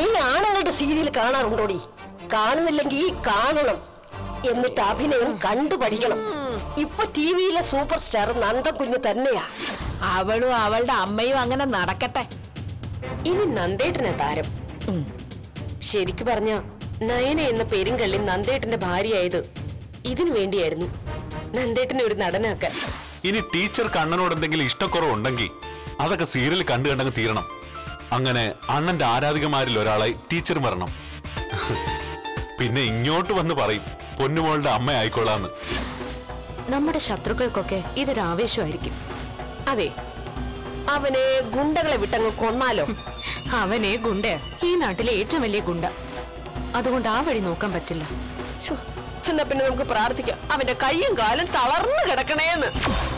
നീ ആണുങ്ങളുടെ സീരിയൽ കാണാറുണ്ടോടി കാണുന്നില്ലെങ്കിൽ കാണണം എന്നിട്ട് അഭിനയം കണ്ടു പഠിക്കണം ഇപ്പൊ ടി വിയിലെ സൂപ്പർ സ്റ്റാർ നന്ദകുഞ്ഞ് തന്നെയാ അവളും അവളുടെ അമ്മയും അങ്ങനെ നടക്കട്ടെ ഇനി നന്ദേട്ടനെ താരം ശരിക്കു പറഞ്ഞ നയന എന്ന പെരുങ്കള്ളി നന്ദേട്ടന്റെ ഭാര്യയായത് ഇതിനു വേണ്ടിയായിരുന്നു നന്ദേട്ടനെ ഒരു നടനാക്കാൻ ഇനി ടീച്ചർക്ക് അണ്ണനോട് എന്തെങ്കിലും ഇഷ്ടക്കുറവുണ്ടെങ്കിൽ അതൊക്കെ സീരിയൽ കണ്ടു കണ്ടങ്ങ് തീരണം അങ്ങനെ അണ്ണന്റെ ആരാധികമാരിൽ ഒരാളായി ടീച്ചർ വരണം പിന്നെ ഇങ്ങോട്ട് വന്ന് പറയും പൊന്നുമോളുടെ അമ്മ ആയിക്കോളാന്ന് നമ്മുടെ ശത്രുക്കൾക്കൊക്കെ ഇതൊരു ആവേശമായിരിക്കും അതെ അവനെ ഗുണ്ടകളെ വിട്ടങ്ങ് കൊന്നാലോ അവനെ ഗുണ്ട ഈ നാട്ടിലെ ഏറ്റവും വലിയ ഗുണ്ട അതുകൊണ്ട് ആ വഴി നോക്കാൻ പറ്റില്ല ശ്ശോ, എന്നാ പിന്നെ നമുക്ക് പ്രാർത്ഥിക്കാം അവന്റെ കൈയും കാലും തളർന്നു കിടക്കണേന്ന്